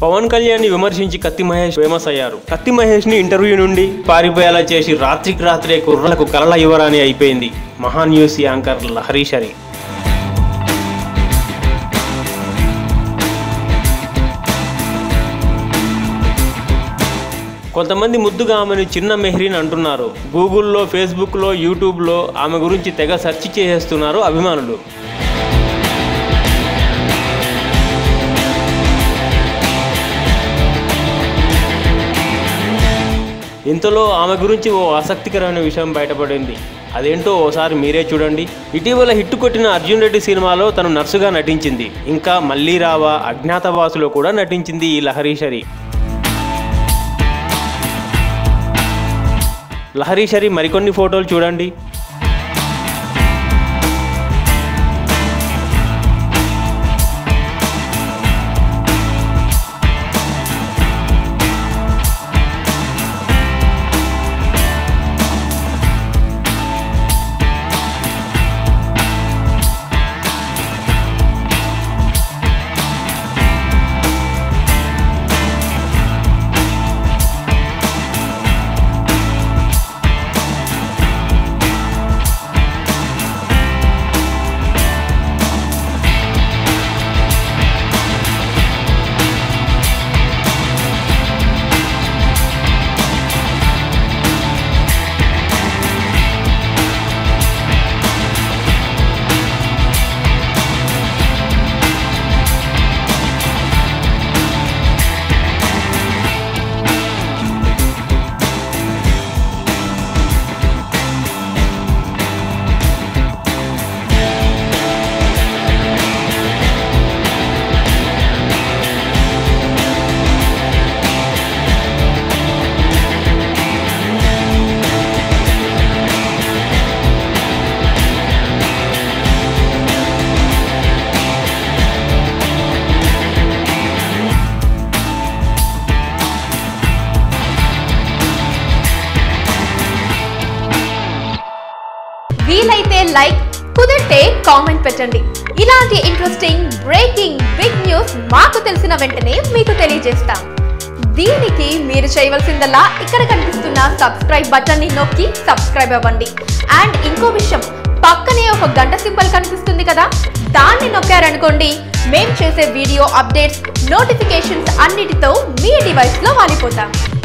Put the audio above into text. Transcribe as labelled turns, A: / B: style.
A: పవన్ కళ్యాణ్ ని విమర్శించి కత్తి మహేష్ ఫేమస్ అయ్యారు కత్తి మహేష్ ని ఇంటర్వ్యూ నుండి పారిపోయేలా చేసి రాత్రికి రాత్రే కుర్రలకు కలల యువరాని అయిపోయింది మహా న్యూస్ యాంకర్ లహరీ షరీ కొంతమంది ముద్దుగా ఆమెను చిన్న మెహరీన్ అంటున్నారు గూగుల్లో ఫేస్బుక్లో యూట్యూబ్లో ఆమె గురించి తెగ సెర్చ్ చేసేస్తున్నారు అభిమానులు ఇంతలో ఆమె గురించి ఓ ఆసక్తికరమైన విషయం బయటపడింది అదేంటో ఓసారి మీరే చూడండి ఇటీవల హిట్ కొట్టిన అర్జున్ రెడ్డి సినిమాలో తను నర్సుగా నటించింది ఇంకా మళ్ళీ రావా అజ్ఞాతవాసులో కూడా నటించింది ఈ లహరీషరి లహరీషరి మరికొన్ని ఫోటోలు చూడండి
B: వీలైతే లైక్ కుదిరితే కామెంట్ పెట్టండి ఇలాంటి ఇంట్రెస్టింగ్ బ్రేకింగ్ బిగ్ న్యూస్ మాకు తెలిసిన వెంటనే మీకు తెలియజేస్తాం దీనికి మీరు చేయవలసిందల్లా ఇక్కడ కనిపిస్తున్న సబ్స్క్రైబ్ బటన్ ని నొక్కి సబ్స్క్రైబ్ అవ్వండి అండ్ ఇంకో విషయం పక్కనే ఒక గంట సింబల్ కనిపిస్తుంది కదా దాన్ని నొక్కారనుకోండి మేం చేసే వీడియో అప్డేట్స్ నోటిఫికేషన్స్ అన్నిటితో మీ డివైస్ లో వాలిపోతాం